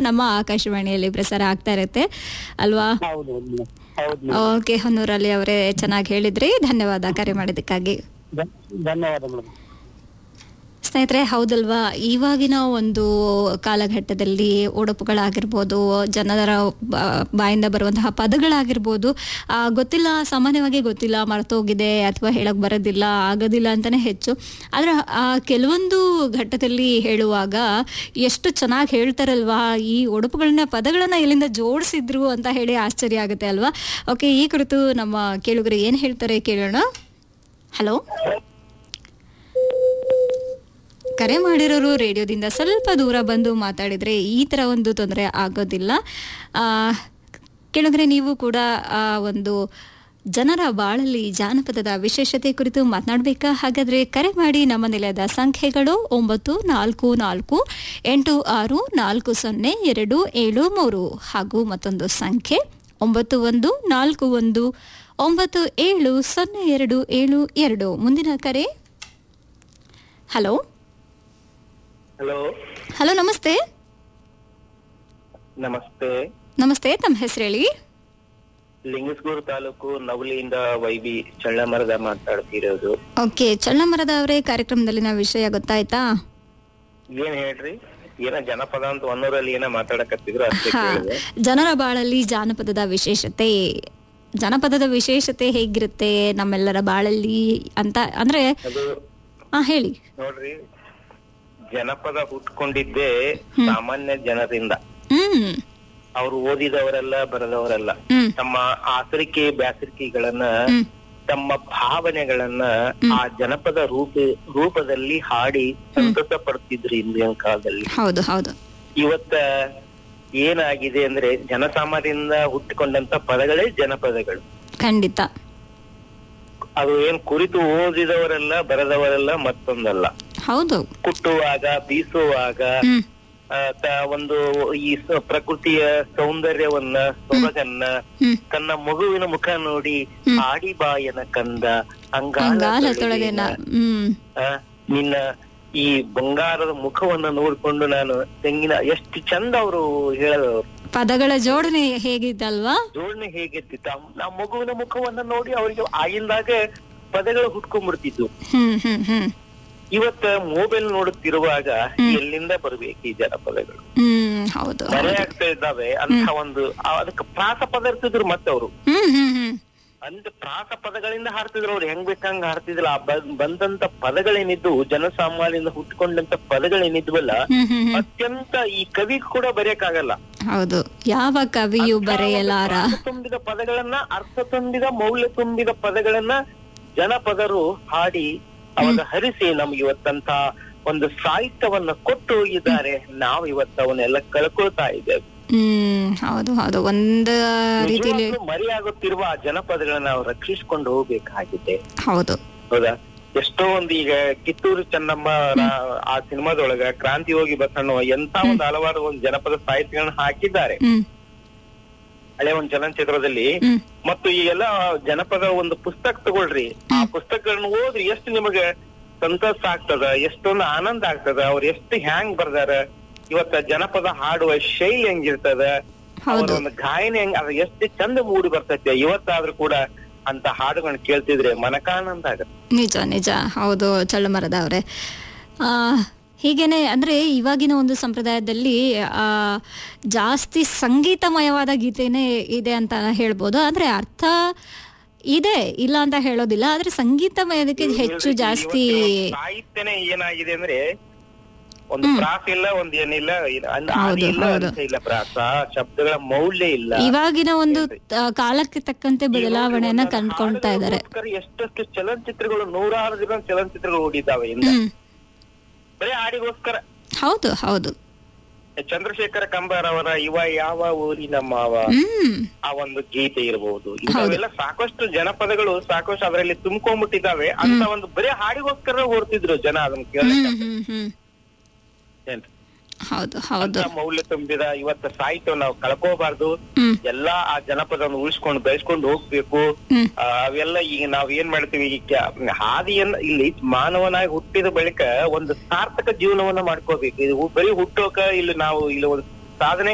ನಮ್ಮ ಆಕಾಶವಾಣಿಯಲ್ಲಿ ಪ್ರಸಾರ ಆಗ್ತಾ ಇರುತ್ತೆ ಅಲ್ವಾ ಹೌದು ಮೇಡಮ್ ಹೌದು ಮೇಡಮ್ ಓಕೆ ಹೊನ್ನೂರಲ್ಲಿ ಅವರೇ ಚೆನ್ನಾಗಿ ಹೇಳಿದ್ರಿ ಧನ್ಯವಾದ ಕರೆ ಮಾಡಿದ್ದಕ್ಕಾಗಿ ಧನ್ಯವಾದ ಮೇಡಮ್ ಸ್ನೇಹಿತರೆ ಹೌದಲ್ವಾ ಇವಾಗಿನ ಒಂದು ಕಾಲಘಟ್ಟದಲ್ಲಿ ಉಡುಪುಗಳಾಗಿರ್ಬೋದು ಜನರ ಬ- ಬಾಯಿಂದ ಬರುವಂತಹ ಪದಗಳಾಗಿರ್ಬೋದು ಆ, ಗೊತ್ತಿಲ್ಲ ಸಾಮಾನ್ಯವಾಗಿ ಗೊತ್ತಿಲ್ಲ ಮರ್ತೋಗಿದೆ ಅಥವಾ ಹೇಳಕ್ ಬರೋದಿಲ್ಲ ಆಗೋದಿಲ್ಲ ಅಂತಾನೆ ಹೆಚ್ಚು ಆದ್ರೆ ಆ ಕೆಲವೊಂದು ಘಟ್ಟದಲ್ಲಿ ಹೇಳುವಾಗ ಎಷ್ಟು ಚೆನ್ನಾಗಿ ಹೇಳ್ತಾರಲ್ವಾ ಈ ಉಡುಪುಗಳನ್ನ ಪದಗಳನ್ನ ಎಲ್ಲಿಂದ ಜೋಡಿಸಿದ್ರು ಅಂತ ಹೇಳಿ ಆಶ್ಚರ್ಯ ಆಗುತ್ತೆ ಅಲ್ವಾ ಓಕೆ ಈ ಕುರಿತು ನಮ್ಮ ಕೇಳುಗರು ಏನ್ ಹೇಳ್ತಾರೆ ಕೇಳೋಣ ಹಲೋ ಕರೆ ಮಾಡಿರೋರು ರೇಡಿಯೋದಿಂದ ಸ್ವಲ್ಪ ದೂರ ಬಂದು ಮಾತಾಡಿದ್ರೆ ಈ ಥರ ಒಂದು ತೊಂದರೆ ಆಗೋದಿಲ್ಲ ಆ, ಕೆಳಗರೆ ನೀವು ಕೂಡ ಆ ಒಂದು ಜನರ ಬಾಳಲ್ಲಿ ಜಾನಪದದ ವಿಶೇಷತೆ ಕುರಿತು ಮಾತನಾಡಬೇಕಾ ಹಾಗಾದ್ರೆ ಕರೆ ಮಾಡಿ ನಮ್ಮ ನಿಲಯದ ಸಂಖ್ಯೆಗಳು ಒಂಬತ್ತು ನಾಲ್ಕು ನಾಲ್ಕು ಎಂಟು ಆರು ನಾಲ್ಕು ಸೊನ್ನೆ ಎರಡು ಏಳು ಮೂರು ಹಾಗೂ ಮತ್ತೊಂದು ಸಂಖ್ಯೆ ಒಂಬತ್ತು ಒಂದು ನಾಲ್ಕು ಒಂದು ಒಂಬತ್ತು ಏಳು ಸೊನ್ನೆ ಎರಡು ಏಳು ಎರಡು ಮುಂದಿನ ಕರೆ ಹಲೋ ಹಲೋ ಹಲೋ ನಮಸ್ತೆ ನಮಸ್ತೆ ನಮಸ್ತೆ ತಮ್ಮ ಹೆಸರು ಹೇಳಿ ಲಿಂಗಸ್ಗೂರು ತಾಲೂಕು ನವಲಿಯಿಂದ ವೈಬಿ ಚಳ್ಳಮರದ ಮಾತಾಡ್ತಿರೋದು ಓಕೆ ಚಳ್ಳಮರದ ಅವರೇ ಕಾರ್ಯಕ್ರಮದಲ್ಲಿನ ವಿಷಯ ಗೊತ್ತಾಯ್ತಾ ಏನ್ ಹೇಳ್ರಿ ಏನ ಜನಪದ ಅಂತ ಒನ್ನೂರಲ್ಲಿ ಏನ ಮಾತಾಡಕತ್ತಿದ್ರು ಅಷ್ಟೇ ಹಾ ಕೇಳಿದೆ ಜನರ ಬಾಳಲ್ಲಿ ಜಾನಪದದ ವಿಶೇಷತೆ ಜನಪದದ ವಿಶೇಷತೆ ಹೇಗಿರುತ್ತೆ ನಮ್ಮೆಲ್ಲರ ಬಾಳಲ್ಲಿ ಅಂತ ಅಂದ್ರೆ ಅದು ಹಾ ಹೇಳಿ ನೋಡ್ರಿ ಜನಪದ ಹುಟ್ಕೊಂಡಿದ್ದೇ ಸಾಮಾನ್ಯ ಜನರಿಂದ ಹ್ಮ್ ಅವ್ರು ಓದಿದವರೆಲ್ಲ ಬರೆದವರೆಲ್ಲ ಹ್ಮ್ ತಮ್ಮ ಆಸರಿಕೆ ಬ್ಯಾಸರಿಕೆಗಳನ್ನ ಹ್ಮ್ ತಮ್ಮ ಭಾವನೆಗಳನ್ನ ಆ ಜನಪದ ರೂಪ ರೂಪದಲ್ಲಿ ಹಾಡಿ ಸಂತಸ ಪಡ್ತಿದ್ರು ಇಂದಿನ ಕಾಲದಲ್ಲಿ ಹೌದು ಹೌದು ಇವತ್ತ ಏನಾಗಿದೆ ಅಂದ್ರೆ ಜನಸಾಮಾನ್ಯರಿಂದ ಹುಟ್ಟಿಕೊಂಡಂತ ಪದಗಳೇ ಜನಪದಗಳು ಖಂಡಿತ ಅದು ಏನ್ ಕುರಿತು ಓದಿದವರೆಲ್ಲ ಬರೆದವರೆಲ್ಲ ಮತ್ತೊಂದಲ್ಲ ಹೌದು ಕುಟ್ಟುವಾಗ ಬೀಸುವಾಗ ಹ್ಮ್ ಆ, ತ- ಒಂದು ಈ ಸ- ಪ್ರಕೃತಿಯ ಸೌಂದರ್ಯವನ್ನ ಸೊಬಗನ್ನ ಹ್ಮ್ ತನ್ನ ಮಗುವಿನ ಮುಖ ನೋಡಿ ಆಡಿ ಬಾಯನ ಕಂದ ಅಂಗಾಲ ಅಂಗಾಲ ತೊಳೆದೇನ. ತೊಳೆದೇನ ಹ್ಮ್ ಆ, ನಿನ್ನ ಈ ಬಂಗಾರದ ಮುಖವನ್ನ ನೋಡ್ಕೊಂಡು ನಾನು ತೆಂಗಿನ ಎಷ್ಟು ಚಂದ ಅವರು ಹೇಳದವರು ಪದಗಳ ಜೋಡಣೆ ಹೇಗಿದ್ದಲ್ವಾ ಜೋಡಣೆ ಹೇಗಿರ್ತಿತ್ತು ಆ- ಆ ಮಗುವಿನ ಮುಖವನ್ನ ನೋಡಿ ಅವರಿಗೆ ಆಗಿಂದಾಗ ಪದಗಳು ಹುಟ್ಕೊಂಡ್ಬಿಡ್ತಿದ್ವು ಹ್ಮ್ ಹ್ಮ್ ಹ್ಮ್ ಇವತ್ತ ಮೊಬೈಲ್ ನೋಡುತ್ತಿರುವಾಗ ಎಲ್ಲಿಂದ ಬರ್ಬೇಕು ಈ ಜನಪದಗಳು ಹ್ಮ್ ಹೌದು ಮರೆ ಆಗ್ತಾ ಇದ್ದಾವೆ ಅಂತ ಒಂದು ಆ- ಅದಕ್ಕೆ ಪ್ರಾಸ ಪದ ಇರ್ತಿದ್ರು ಮತ್ತೆ ಅವರು ಹ್ಮ್ ಹ್ಮ್ ಹ್ಮ್ ಅಂತ ಪ್ರಾಸ ಪದಗಳಿಂದ ಹಾಡ್ತಿದ್ರು ಅವ್ರು ಹೆಂಗ್ ಬೇಕಂಗ ಹಾಡ್ತಿದ್ರಲ್ಲ ಆ ಬ- ಬಂದಂತ ಪದಗಳೇನಿದ್ದು ಜನಸಾಮಾನ್ಯದಿಂದ ಹುಟ್ಕೊಂಡಂತ ಪದಗಳೇನಿದ್ವಲ್ಲ ಹ್ಮ್ ಹ್ಮ್ ಹ್ಮ್ ಅತ್ಯಂತ ಈ ಕವಿ ಕೂಡ ಬರೆಯಕ್ಕಾಗಲ್ಲ ಹೌದು ಯಾವ ಕವಿಯು ಬರೆಯಲಾರ ಅರ್ಥ ತುಂಬಿದ ಪದಗಳನ್ನ ಅರ್ಥ ತುಂಬಿದ ಮೌಲ್ಯ ತುಂಬಿದ ಪದಗಳನ್ನ ಜನಪದರು ಹಾಡಿ ಅವಾಗ ಹರಿಸಿ ನಮ್ಗೆ ಇವತ್ತಂತ ಒಂದು ಸಾಹಿತ್ಯವನ್ನ ಕೊಟ್ಟು ಹೋಗಿದ್ದಾರೆ ನಾವು ಇವತ್ತು ಅವನ್ನೆಲ್ಲ ಕಳ್ಕೊಳ್ತಾ ಇದ್ದೇವೆ ಹ್ಮ್ ಹೌದು ಹೌದು ಒಂದ್ ರೀತಿಲಿ ನಿಜವಾಗ್ಲೂ ಮರೆಯಾಗುತ್ತಿರುವ ಆ ಜನಪದಗಳನ್ನ ನಾವು ರಕ್ಷಿಸಿಕೊಂಡು ಹೋಗ್ಬೇಕಾಗಿದೆ ಹೌದು ಹೌದಾ ಎಷ್ಟೋ ಒಂದು ಈಗ ಕಿತ್ತೂರು ಚೆನ್ನಮ್ಮ ರಾ- ಆ ಸಿನಿಮಾದೊಳಗ ಕ್ರಾಂತಿ ಹೋಗಿ ಬಸಣ್ಣ ಎಂತ ಒಂದು ಹಲವಾರು ಒಂದು ಜನಪದ ಸಾಹಿತ್ಯಗಳನ್ನ ಹಾಕಿದ್ದಾರೆ ಹ್ಮ್ ಹಳೆ ಒಂದು ಚಲನಚಿತ್ರದಲ್ಲಿ ಹ್ಮ್ ಮತ್ತು ಈ ಎಲ್ಲ ಜನಪದ ಒಂದು ಪುಸ್ತಕ ತಗೊಳ್ರಿ ಆ ಪುಸ್ತಕಗಳನ್ನ ಓದ್ರಿ ಎಷ್ಟು ನಿಮಗೆ ಸಂತೋಷ ಆಗ್ತದ ಎಷ್ಟೊಂದು ಆನಂದ ಆಗ್ತದ ಅವ್ರು ಎಷ್ಟು ಹ್ಯಾಂಗ್ ಬರ್ದಾರ ಇವತ್ತ ಜನಪದ ಹಾಡುವ ಶೈಲಿ ಹೆಂಗಿರ್ತದ ಅವರ ಹೌದು ಒಂದು ಗಾಯನ ಹೆಂಗ್ ಅದ ಎಷ್ಟು ಚಂದ ಮೂಡಿ ಬರ್ತೈತೆ ಇವತ್ತಾದ್ರೂ ಕೂಡ ಅಂತ ಹಾಡುಗಳನ್ನ ಕೇಳ್ತಿದ್ರೆ ಮನಕಾನಂದ ಆಗತ್ತೆ ನಿಜ ನಿಜ ಹೌದು ಚಳ್ಳಮರದ ಅವರೇ ಆ ಹೀಗೇನೆ ಅಂದ್ರೆ ಇವಾಗಿನ ಒಂದು ಸಂಪ್ರದಾಯದಲ್ಲಿ ಆ ಜಾಸ್ತಿ ಸಂಗೀತಮಯವಾದ ಗೀತೆನೇ ಇದೆ ಅಂತ ಹೇಳ್ಬೋದು ಆದ್ರೆ ಅರ್ಥ ಇದೆ ಇಲ್ಲ ಅಂತ ಹೇಳೋದಿಲ್ಲ ಆದ್ರೆ ಸಂಗೀತಮಯದಕ್ಕೆ ಹೆಚ್ಚು ಜಾಸ್ತಿ ಇವತ್ತಿನ ಸಾಹಿತ್ಯನೇ ಏನಾಗಿದೆ ಅಂದ್ರೆ ಒಂದು ಪ್ರಾಸ ಇಲ್ಲ ಒಂದ್ ಏನಿಲ್ಲ ಇಲ್ಲ, ಅಂದ್ ಆದಿ ಹೌದು, ಇಲ್ಲ ಹೌದು. ಅಂತ್ಯ ಇಲ್ಲ ಪ್ರಾಸ ಶಬ್ದಗಳ ಮೌಲ್ಯ ಇಲ್ಲ ಇವಾಗಿನ ಒಂದು ಆ, ಕಾಲಕ್ಕೆ ತಕ್ಕಂತೆ ಬದಲಾವಣೆಯನ್ನ ಕಂಡ್ಕೊಳ್ತಾ ಇದ್ದಾರೆ ಹಾಡುಗಳಿಗೋಸ್ಕರ ಎಷ್ಟೆಷ್ಟು ಚಲನಚಿತ್ರಗಳು ನೂರಾರು ಜನ ಚಲನಚಿತ್ರಗಳು ಓಡಿದ್ದಾವೆ ಇಂದ ಹ್ಮ್ ಬರೀ ಹಾಡಿಗೋಸ್ಕರ ಹೌದು ಹೌದು ಚಂದ್ರಶೇಖರ ಕಂಬಾರ್ ಅವರ ಇವ ಯಾವ ಊರಿನ ಮಾವ ಹ್ಮ್ ಆ ಒಂದು ಗೀತೆ ಇರಬಹುದು ಇಂಥವೆಲ್ಲ ಸಾಕಷ್ಟು ಜನಪದಗಳು ಸಾಕಷ್ಟು ಅದರಲ್ಲಿ ತುಂಬ್ಕೊಂಡ್ಬಿಟ್ಟಿದ್ದಾವೆ ಅಂತ ಒಂದು ಬರೀ ಹಾಡಿಗೋಸ್ಕರ ಓಡ್ತಿದ್ರು ಜನ ಅದನ್ನ ಕೇಳ ಹ್ಮ್ ಹ್ಮ್ ಹ್ಮ್ ಹೌದು ಹೌದು ಮೌಲ್ಯ ತುಂಬಿದ ಇವತ್ತ ಸಾಹಿತ್ಯ ನಾವು ಕಳ್ಕೋಬಾರ್ದು ಹ್ಮ್ ಎಲ್ಲಾ ಆ ಜನಪದವನ್ನು ಉಳಿಸ್ಕೊಂಡು ಬೆಳೆಸ್ಕೊಂಡು ಹೋಗ್ಬೇಕು ಹ್ಮ್ ಆ, ಅವೆಲ್ಲ ಈಗ ನಾವ್ ಏನ್ ಮಾಡ್ತೀವಿ ಈಗ ಕ್ಯಾ- ಹಾದಿಯನ್ನ ಇಲ್ಲಿ ಮಾನವನಾಗಿ ಹುಟ್ಟಿದ ಬಳಿಕ ಒಂದು ಸಾರ್ಥಕ ಜೀವನವನ್ನ ಮಾಡ್ಕೋಬೇಕು ಇದು ಬರೀ ಹುಟ್ಟೋಕ ಇಲ್ಲಿ ನಾವು ಇಲ್ಲಿ ಒಂದು ಸಾಧನೆ